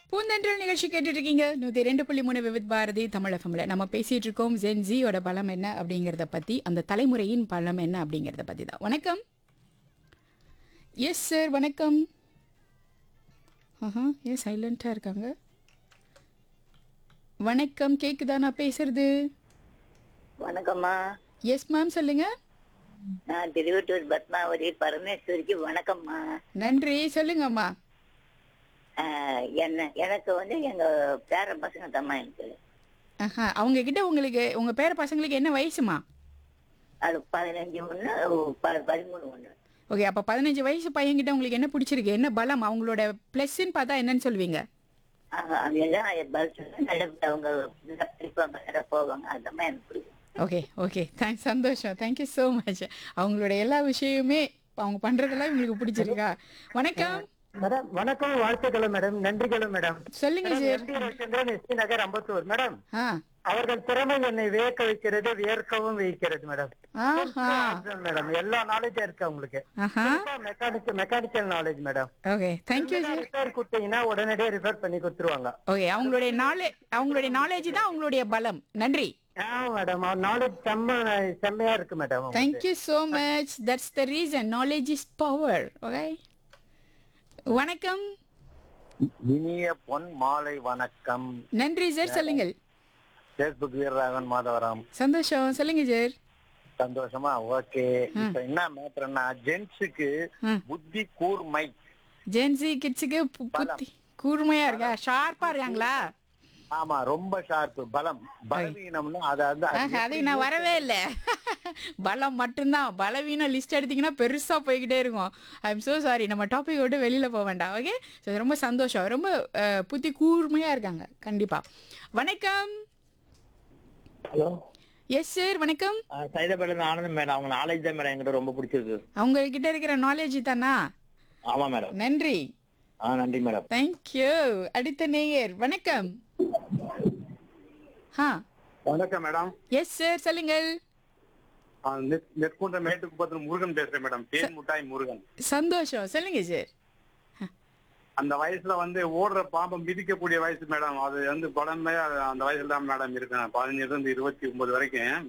பூந்தென்றல் நிகழ்ச்சி கேட்டுட்டு இருக்கீங்க நூத்தி ரெண்டு புள்ளி மூணு விவித் பாரதி தமிழ் எஃப்எம்ல நம்ம பேசிட்டு இருக்கோம் ஜென் ஜியோட பலம் என்ன அப்படிங்கறத பத்தி அந்த தலைமுறையின் பலம் என்ன அப்படிங்கறத பத்தி தான் வணக்கம் எஸ் சார் வணக்கம் ஆஹா ஏன் சைலண்டா இருக்காங்க வணக்கம் கேக்குதா நான் பேசுறது வணக்கம்மா எஸ் மேம் சொல்லுங்க நான் திருவட்டூர் பத்மாவதி பரமேஸ்வரிக்கு வணக்கம்மா நன்றி சொல்லுங்கம்மா ஆஹ் என்ன எனக்கு வந்து எங்க பேர பசங்க தம்மா எனக்கு ஆஹா அவங்க கிட்ட உங்களுக்கு உங்க பேர பசங்களுக்கு என்ன வயசுமா அது பதினஞ்சு ஒண்ணு ப- பதிமூணு ஒண்ணு ஓகே அப்ப பதினஞ்சு வயசு பையன்கிட்ட உங்களுக்கு என்ன பிடிச்சிருக்கு என்ன பலம் அவங்களோட பிளஸ்ன்னு பார்த்தா என்னன்னு சொல்வீங்க ஆஹ் அவங்க எல்லாம் பதில் சொன்னா நல்ல அவங்க நல்லா படிப்பாங்க நல்லா போவாங்க அதெல்லாம் எனக்கு பிடிக்கும் ஓகே ஓகே தேங்க்ஸ் சந்தோஷம் தேங்க்யூ ஸோ மச் அவங்களோட எல்லா விஷயமுமே அவங்க பண்றதெல்லாம் உங்களுக்கு பிடிச்சிருக்கா வணக்கம் மேடம் வணக்கம் வாழ்த்துக்களும் மேடம் நன்றிகளும் மேடம் சொல்லுங்க sir M D Ravichandran S T Nagar Ambattur madam ஆ அவர்கள் திறமை என்னை வியக்க வைக்கிறது வியர்க்கவும் வைக்கிறது மேடம் ஆஹா மேடம் எல்லா நாலேஜும் இருக்கு அவங்களுக்கு ஆஹா mechanic mechanical knowledge madam okay thank you sir repair கொடுத்தீங்கன்னா உடனடியே ரிப்பேர் பண்ணி கொடுத்துருவாங்க ஓகே அவங்களுடைய நாலே அவங்களுடைய நாலேஜ் தான் அவங்களுடைய பலம் நன்றி ஆ மேடம் அவர் நாலேஜ் செம்ம செம்மையா இருக்கு madam thank you so much that's the reason knowledge is power okay வணக்கம் இனிய பொன் மாலை வணக்கம் நன்றி சார் சொல்லுங்கள் பேஸ்புக் வீரராகவன் மாதவரம் சந்தோஷம் சொல்லுங்க சார் சந்தோஷமா ஓகே இப்ப என்ன மேட்டர்னா ஜென்ஸுக்கு ம். புத்தி கூர்மை ஜென்சி கிட்ஸுக்கு புத்தி கூர்மையா இருக்கா ஷார்ப்பா இருக்காங்களா ஆமா ரொம்ப ஷார்ப் பலம் பலவீனம்னா அது வந்து அது ஆஹா, அதுக்கு நான் வரவே இல்லை பலம் மட்டும்தான் பலவீனம் லிஸ்ட் எடுத்தீங்கன்னா பெருசா போய்கிட்டே இருக்கும் ஐ எம் so சாரி நம்ம டாபிக் விட்டு வெளியில போக வேண்டாம் ஓகே ஸோ ரொம்ப சந்தோஷம் ரொம்ப அஹ், புத்தி கூர்மையா இருக்காங்க கண்டிப்பா வணக்கம் ஹலோ எஸ் சார் வணக்கம் சைதாபேட்டில் ஆனந்த் மேடம் அவங்க நாலேஜ் தான் மேடம் என்கிட்ட ரொம்ப பிடிச்சிருக்கு அவங்க கிட்ட இருக்கிற நாலேஜ் தானா ஆமா மேடம் நன்றி ஆ நன்றி மேடம் தேங்க்யூ அடுத்த நேயர் வணக்கம் ஆ வணக்கம் மேடம் எஸ் சார் சொல்லுங்கள் நெற்குன்ற மேட்டுக்கு பார்த்து முருகன் பேசுறேன் மேடம் தேன் முட்டாய் முருகன் சந்தோஷம் சொல்லுங்க சார் அந்த வயசுல வந்து ஓடுற பாம்பை மிதிக்கக்கூடிய வயசு மேடம் அது வந்து பலமே அந்த வயசுல தான் மேடம் இருக்கேன் பதினஞ்சுல இருந்து இருபத்தி ஒன்பது வரைக்கும்